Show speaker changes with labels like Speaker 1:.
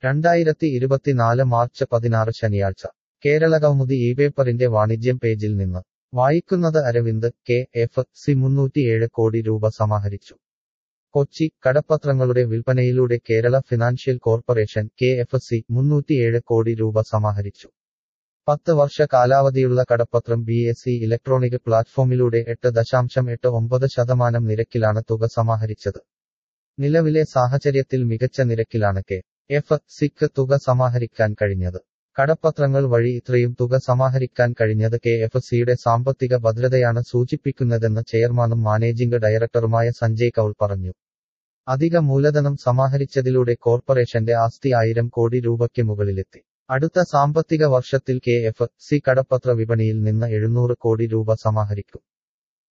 Speaker 1: രണ്ടായിരത്തി ഇരുപത്തിനാല് മാർച്ച് പതിനാറ് ശനിയാഴ്ച കേരളകൗമുദി ഈ പേപ്പറിന്റെ വാണിജ്യം പേജിൽ നിന്ന് വായിക്കുന്നത് അരവിന്ദ് കെ എഫ് സി മുന്നൂറ്റിയേഴ് കോടി രൂപ സമാഹരിച്ചു കൊച്ചി കടപ്പത്രങ്ങളുടെ വിൽപ്പനയിലൂടെ Kerala financial corporation K F C മുന്നൂറ്റിയേഴ് കോടി രൂപ സമാഹരിച്ചു പത്ത് വർഷ കാലാവധിയുള്ള കടപ്പത്രം ബി എസ് സി ഇലക്ട്രോണിക് പ്ലാറ്റ്ഫോമിലൂടെ എട്ട് ദശാംശം എട്ട് ഒമ്പത് ശതമാനം നിരക്കിലാണ് തുക സമാഹരിച്ചത് നിലവിലെ സാഹചര്യത്തിൽ മികച്ച നിരക്കിലാണ് കെ എഫ് സിക്ക് തുക സമാഹരിക്കാൻ കഴിഞ്ഞത് കടപ്പത്രങ്ങൾ വഴി ഇത്രയും തുക സമാഹരിക്കാൻ കഴിഞ്ഞത് കെ എഫ് സിയുടെ സാമ്പത്തിക ഭദ്രതയാണ് സൂചിപ്പിക്കുന്നതെന്ന് ചെയർമാനും മാനേജിംഗ് ഡയറക്ടറുമായ സഞ്ജയ് കൌൾ പറഞ്ഞു അധിക മൂലധനം സമാഹരിച്ചതിലൂടെ കോർപ്പറേഷന്റെ ആസ്തി ആയിരം കോടി രൂപയ്ക്ക് മുകളിലെത്തി അടുത്ത സാമ്പത്തിക വർഷത്തിൽ കെ എഫ് സി കടപ്പത്ര വിപണിയിൽ നിന്ന് എഴുന്നൂറ് കോടി രൂപ സമാഹരിക്കും